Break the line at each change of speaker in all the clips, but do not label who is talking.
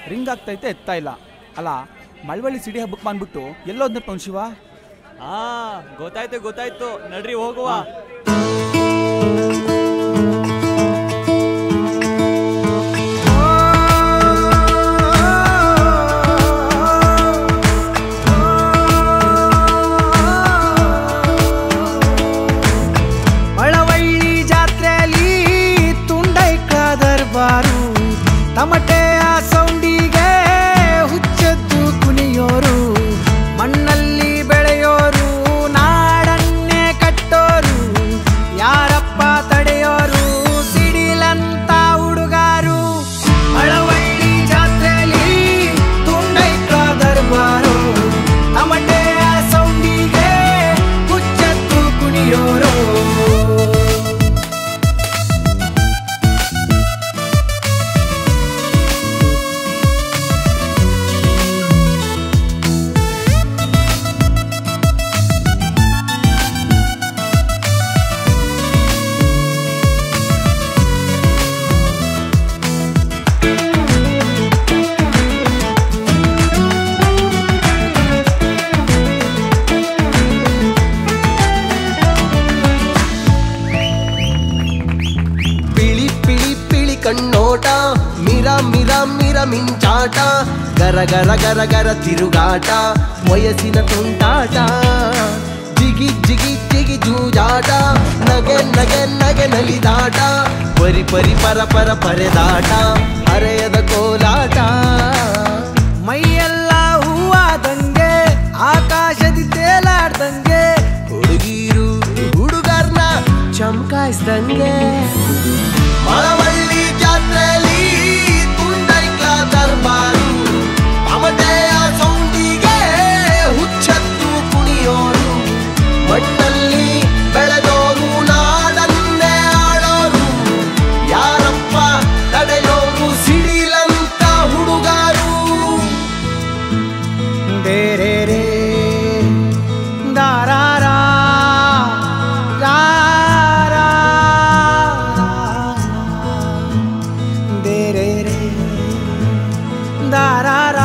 ring ಆಗ್ತೈತೆ ಎತ್ತಾ ಇಲ್ಲ ಅಲ್ಲ ಮಳವಳ್ಳಿ ಸಿಡಿ ಹಬ್ಬಕ್ಕೆ ಬಂದ್ಬಿಟ್ಟು ಎಲ್ಲೋದ್ನಪ್ಪ ಅವ್ನು ಶಿವ
ಹಾ ಗೊತ್ತಾಯ್ತು ಗೊತ್ತಾಯ್ತು ನಡ್ರಿ ಹೋಗುವ
ಮಳವಳ್ಳಿ ಜಾತ್ರೆಯಲ್ಲಿ ತುಂಡೈಕ ದರ್ಬಾರು ತಮಟೆಯ ಸೌಂಡಿಗೆ ಹುಚ್ಚದ್ದು ಕುಣಿಯೋರು ಮಣ್ಣಲ್ಲಿ ಬೆಳೆಯೋರು ನಾಡನ್ನೇ ಕಟ್ಟೋರು ಯಾರಪ್ಪ ತಡೆಯೋರು ಸಿಡಿಲಂತ ಹುಡುಗಾರು ಮಳವಳ್ಳಿ ಜಾತ್ರೆಯಲ್ಲಿ ತುಂಡೈಕ ದರ್ಬಾರು ತಮಟೆಯ ಸೌಂಡಿಗೆ ಹುಚ್ಚದ್ದು ಕುಣಿಯೋರು
ಪಿಳಿ ಪಿಳಿ ಪಿಳಿ ಕಣ್ಣೋಟ ಮಿರ ಮಿರ ಮಿರ ಮಿಂಚಾಟ ಗರ ಗರ ಗರ ಗರ ತಿರುಗಾಟ ವಯಸ್ಸಿನ ತುಂಟಾಟ ಜಿಗಿ ಜಿಗಿ ಜಿಗಿ ಜೂಜಾಟ ನಗೆ ನಗೆ ನಗೆ ನಲಿದಾಟ ಪರಿ ಪರಿ ಪರ ಪರ ಪರೆದಾಟ ಹರೆಯದ ಕೋಲಾಟ
ಮೈಯೆಲ್ಲ ಹೂವಾದಂಗೆ ಆಕಾಶದಿ ತೇಲಾಡ್ದಂಗೆ
ಹುಡುಗೀರು ಹುಡುಗರ್ನ ಚಮಕಾಯಿಸ್ದಂಗೆ ಮಳವಳ್ಳಿ ಜಾತ್ರೆಯಲ್ಲಿ ತುಂಡೈಕ್ಲ ದರ್ಬಾರು ಅಮಟೆಯ ಸೌಂಡಿಗೆ ಹುಚ್ಚತ್ತು ಕುಣಿಯೋರು ಮಣ್ಣಲ್ಲಿ ಬೆಳೆದೋರು ನಾಡನ್ನೇ ಆಡೋರು ಯಾರಪ್ಪ ತಡೆಯೋರು ಸಿಡಿಲಂತ ಹುಡುಗಾರು
ಬೇರೆ ರೇ ದಾರಾರ ಬೇರೆ ರೇ ದಾರಾರ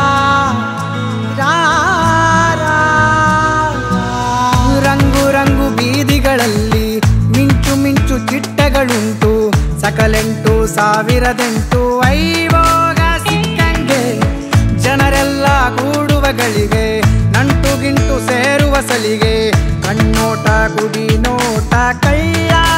ರಂಗು ರಂಗು ಬೀದಿಗಳಲ್ಲಿ ಮಿಂಚು ಮಿಂಚು ಚಿಟ್ಟೆಗಳುಂಟು ಸಕಲೆಂಟು ಸಾವಿರದೆಂಟು ಐವೋಗ ಸಿಕ್ಕಂಗೆ ಜನರೆಲ್ಲ ಕೂಡುವಗಳಿಗೆ ನಂಟು ಗಿಂಟು ಸೇರುವ ಸಲಿಗೆ ಕಣ್ಣೋಟ ಗುಡಿ ನೋಟ ಕೈಯ